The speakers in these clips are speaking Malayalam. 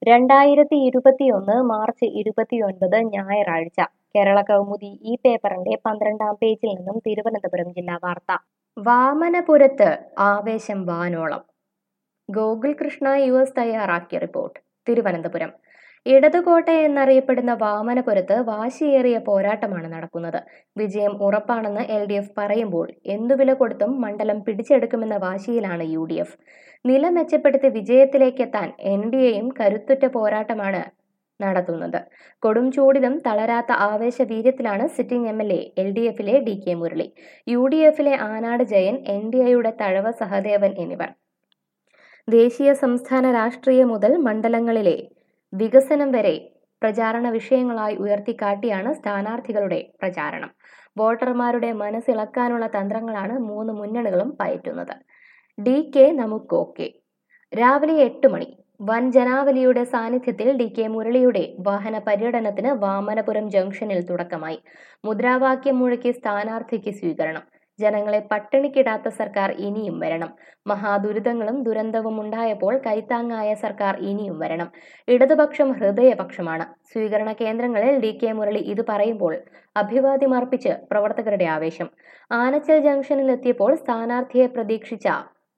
രണ്ടായിരത്തി ഇരുപത്തിയൊന്ന് മാർച്ച് ഇരുപത്തിയൊൻപത് ഞായറാഴ്ച കേരള കൗമുദി ഈ പേപ്പറിന്റെ പന്ത്രണ്ടാം പേജിൽ നിന്നും തിരുവനന്തപുരം ജില്ലാ വാർത്ത വാമനപുരത്ത് ആവേശം വാനോളം ഗോകുൽ കൃഷ്ണ യു എസ് തയ്യാറാക്കിയ റിപ്പോർട്ട് തിരുവനന്തപുരം ഇടതുകോട്ട എന്നറിയപ്പെടുന്ന വാമനപുരത്ത് വാശിയേറിയ പോരാട്ടമാണ് നടക്കുന്നത് വിജയം ഉറപ്പാണെന്ന് എൽ ഡി എഫ് പറയുമ്പോൾ എന്തുവില കൊടുത്തും മണ്ഡലം പിടിച്ചെടുക്കുമെന്ന വാശിയിലാണ് യു ഡി എഫ് നില മെച്ചപ്പെടുത്തി വിജയത്തിലേക്കെത്താൻ എൻ ഡി എയും കരുത്തുറ്റ പോരാട്ടമാണ് നടത്തുന്നത് കൊടും ചൂടിലും തളരാത്ത ആവേശവീര്യത്തിലാണ് sitting M L A L D എഫിലെ D K Murali U D എഫിലെ ആനാട് ജയൻ എൻ ഡി എയുടെ തഴവ സഹദേവൻ എന്നിവർ ദേശീയ സംസ്ഥാന രാഷ്ട്രീയം മുതൽ മണ്ഡലങ്ങളിലെ വികസനം വരെ പ്രചാരണ വിഷയങ്ങളായി ഉയർത്തിക്കാട്ടിയാണ് സ്ഥാനാർത്ഥികളുടെ പ്രചാരണം വോട്ടർമാരുടെ മനസ്സിളക്കാനുള്ള തന്ത്രങ്ങളാണ് മൂന്ന് മുന്നണികളും പയറ്റുന്നത് ഡി കെ നമുക്കോക്കെ രാവിലെ എട്ട് മണി വൻ ജനാവലിയുടെ സാന്നിധ്യത്തിൽ ഡി കെ മുരളിയുടെ വാഹന പര്യടനത്തിന് വാമനപുരം ജംഗ്ഷനിൽ തുടക്കമായി മുദ്രാവാക്യം മുഴക്കി സ്ഥാനാർത്ഥിക്ക് സ്വീകരണം ജനങ്ങളെ പട്ടിണിക്കിടാത്ത സർക്കാർ ഇനിയും വരണം മഹാദുരിതങ്ങളും ദുരന്തവും ഉണ്ടായപ്പോൾ കൈത്താങ്ങായ സർക്കാർ ഇനിയും വരണം ഇടതുപക്ഷം ഹൃദയപക്ഷമാണ് സ്വീകരണ കേന്ദ്രങ്ങളിൽ ഡി കെ മുരളി ഇത് പറയുമ്പോൾ അഭിവാദ്യമർപ്പിച്ച് പ്രവർത്തകരുടെ ആവേശം ആനച്ചൽ ജംഗ്ഷനിലെത്തിയപ്പോൾ സ്ഥാനാർത്ഥിയെ പ്രതീക്ഷിച്ച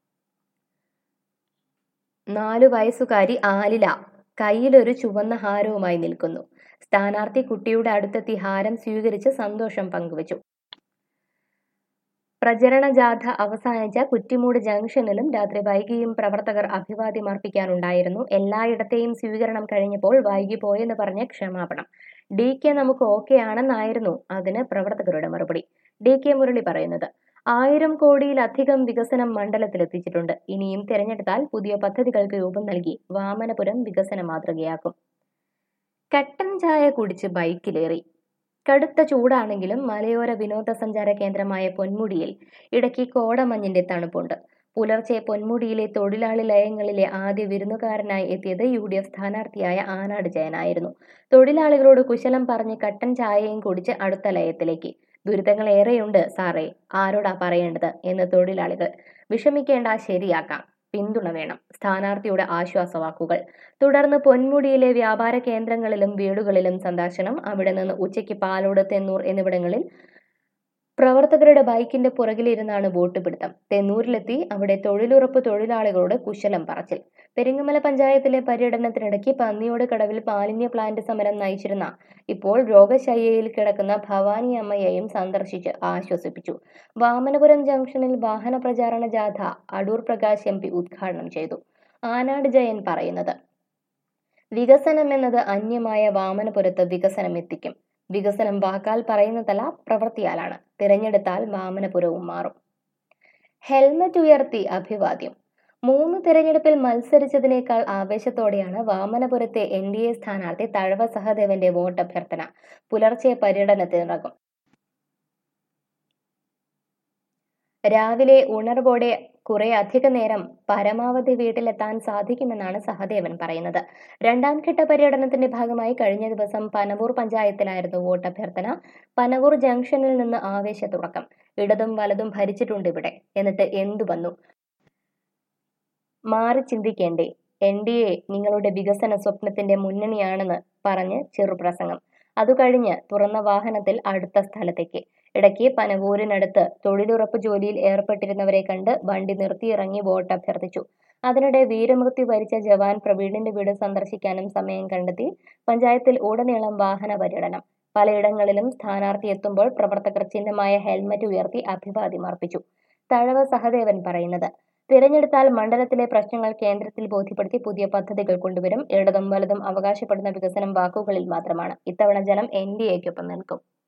നാലു വയസ്സുകാരി ആലില കയ്യിലൊരു ചുവന്ന ഹാരവുമായി നിൽക്കുന്നു സ്ഥാനാർത്ഥി കുട്ടിയുടെ അടുത്തെത്തി ഹാരം സ്വീകരിച്ച് സന്തോഷം പങ്കുവച്ചു പ്രചരണ ജാഥ അവസാനിച്ച കുറ്റിമൂട് ജംഗ്ഷനിലും രാത്രി വൈകിയും പ്രവർത്തകർ അഭിവാദ്യം അർപ്പിക്കാനുണ്ടായിരുന്നു എല്ലായിടത്തെയും സ്വീകരണം കഴിഞ്ഞപ്പോൾ വൈകി പോയെന്ന് പറഞ്ഞ് ക്ഷമാപണം ഡി കെ നമുക്ക് ഓക്കെ ആണെന്നായിരുന്നു അതിന് പ്രവർത്തകരുടെ മറുപടി ഡി കെ മുരളി പറയുന്നത് ആയിരം കോടിയിലധികം വികസനം മണ്ഡലത്തിലെത്തിച്ചിട്ടുണ്ട് ഇനിയും തിരഞ്ഞെടുത്താൽ പുതിയ പദ്ധതികൾക്ക് രൂപം നൽകി വാമനപുരം വികസന മാതൃകയാക്കും കട്ടൻ ചായ കുടിച്ച് ബൈക്കിലേറി കടുത്ത ചൂടാണെങ്കിലും മലയോര വിനോദസഞ്ചാര കേന്ദ്രമായ പൊന്മുടിയിൽ ഇടയ്ക്ക് കോടമഞ്ഞിന്റെ തണുപ്പുണ്ട് പുലർച്ചെ പൊന്മുടിയിലെ തൊഴിലാളി ലയങ്ങളിലെ ആദ്യ വിരുന്നുകാരനായി എത്തിയത് യു ഡി എഫ് സ്ഥാനാർത്ഥിയായ ആനാട് ജയനായിരുന്നു തൊഴിലാളികളോട് കുശലം പറഞ്ഞ് കട്ടൻ ചായയും കുടിച്ച് അടുത്ത ലയത്തിലേക്ക് ദുരിതങ്ങൾ ഏറെയുണ്ട് സാറേ ആരോടാ പറയേണ്ടത് എന്ന് തൊഴിലാളികൾ വിഷമിക്കേണ്ട ശരിയാക്കാം പിന്തുണ വേണം സ്ഥാനാർത്ഥിയുടെ ആശ്വാസവാക്കുകൾ തുടർന്ന് പൊന്മുടിയിലെ വ്യാപാര കേന്ദ്രങ്ങളിലും വീടുകളിലും സന്ദർശനം അവിടെ നിന്ന് ഉച്ചയ്ക്ക് പാലോട് തെന്നൂർ എന്നിവിടങ്ങളിൽ പ്രവർത്തകരുടെ ബൈക്കിന്റെ പുറകിലിരുന്നാണ് വോട്ട് പിടുത്തം തെന്നൂരിലെത്തി അവിടെ തൊഴിലുറപ്പ് തൊഴിലാളികളോട് കുശലം പറച്ചിൽ പെരിങ്ങമല പഞ്ചായത്തിലെ പര്യടനത്തിനിടയ്ക്ക് പന്നിയോട് കടവിൽ മാലിന്യ പ്ലാന്റ് സമരം നയിച്ചിരുന്ന ഇപ്പോൾ രോഗശയ്യയിൽ കിടക്കുന്ന ഭവാനി അമ്മയെയും സന്ദർശിച്ച് ആശ്വസിപ്പിച്ചു വാമനപുരം ജംഗ്ഷനിൽ വാഹന പ്രചാരണ ജാഥ അടൂർ പ്രകാശ് എം പി ഉദ്ഘാടനം ചെയ്തു ആനാട് ജയൻ പറയുന്നത് വികസനം എന്നത് അന്യമായ വാമനപുരത്ത് വികസനം എത്തിക്കും വികസനം വാക്കാൽ പറയുന്നതല്ല പ്രവൃത്തിയാലാണ് തിരഞ്ഞെടുത്താൽ വാമനപുരവും മാറും ഹെൽമറ്റ് ഉയർത്തി അഭിവാദ്യം മൂന്ന് തിരഞ്ഞെടുപ്പിൽ മത്സരിച്ചതിനേക്കാൾ ആവേശത്തോടെയാണ് വാമനപുരത്തെ എൻ ഡി എ സ്ഥാനാർത്ഥി തഴവ സഹദേവന്റെ വോട്ട് അഭ്യർത്ഥന പുലർച്ചെ പര്യടനത്തിനിറങ്ങും രാവിലെ ഉണർവോടെ കുറെ അധിക നേരം പരമാവധി വീട്ടിലെത്താൻ സാധിക്കുമെന്നാണ് സഹദേവൻ പറയുന്നത് രണ്ടാം ഘട്ട പര്യടനത്തിന്റെ ഭാഗമായി കഴിഞ്ഞ ദിവസം പനവൂർ പഞ്ചായത്തിലായിരുന്നു വോട്ട് അഭ്യർത്ഥന പനവൂർ ജംഗ്ഷനിൽ നിന്ന് ആവേശ തുടക്കം ഇടതും വലതും ഭരിച്ചിട്ടുണ്ട് ഇവിടെ എന്നിട്ട് എന്തു വന്നു മാറി ചിന്തിക്കേണ്ടേ എൻ ഡി എ നിങ്ങളുടെ വികസന സ്വപ്നത്തിന്റെ മുന്നണിയാണെന്ന് പറഞ്ഞ് ചെറുപ്രസംഗം അതു കഴിഞ്ഞ് തുറന്ന വാഹനത്തിൽ അടുത്ത സ്ഥലത്തേക്ക് ഇടയ്ക്ക് പനവൂരിനടുത്ത് തൊഴിലുറപ്പ് ജോലിയിൽ ഏർപ്പെട്ടിരുന്നവരെ കണ്ട് വണ്ടി നിർത്തിയിറങ്ങി വോട്ട് അഭ്യർത്ഥിച്ചു അതിനിടെ വീരമൃത്യു വരിച്ച ജവാൻ പ്രവീണിന്റെ വീട് സന്ദർശിക്കാനും സമയം കണ്ടെത്തി പഞ്ചായത്തിൽ ഉടനീളം വാഹന പര്യടനം പലയിടങ്ങളിലും സ്ഥാനാർത്ഥി എത്തുമ്പോൾ പ്രവർത്തകർ ചിഹ്നമായ ഹെൽമറ്റ് ഉയർത്തി അഭിവാദ്യം അർപ്പിച്ചു തഴവ സഹദേവൻ പറയുന്നത് തിരഞ്ഞെടുത്താൽ മണ്ഡലത്തിലെ പ്രശ്നങ്ങൾ കേന്ദ്രത്തിൽ ബോധ്യപ്പെടുത്തി പുതിയ പദ്ധതികൾ കൊണ്ടുവരും ഇടതും വലതും അവകാശപ്പെടുന്ന വികസനം വാക്കുകളിൽ മാത്രമാണ് ഇത്തവണ ജനം എൻ ഡി എക്കൊപ്പം നിൽക്കും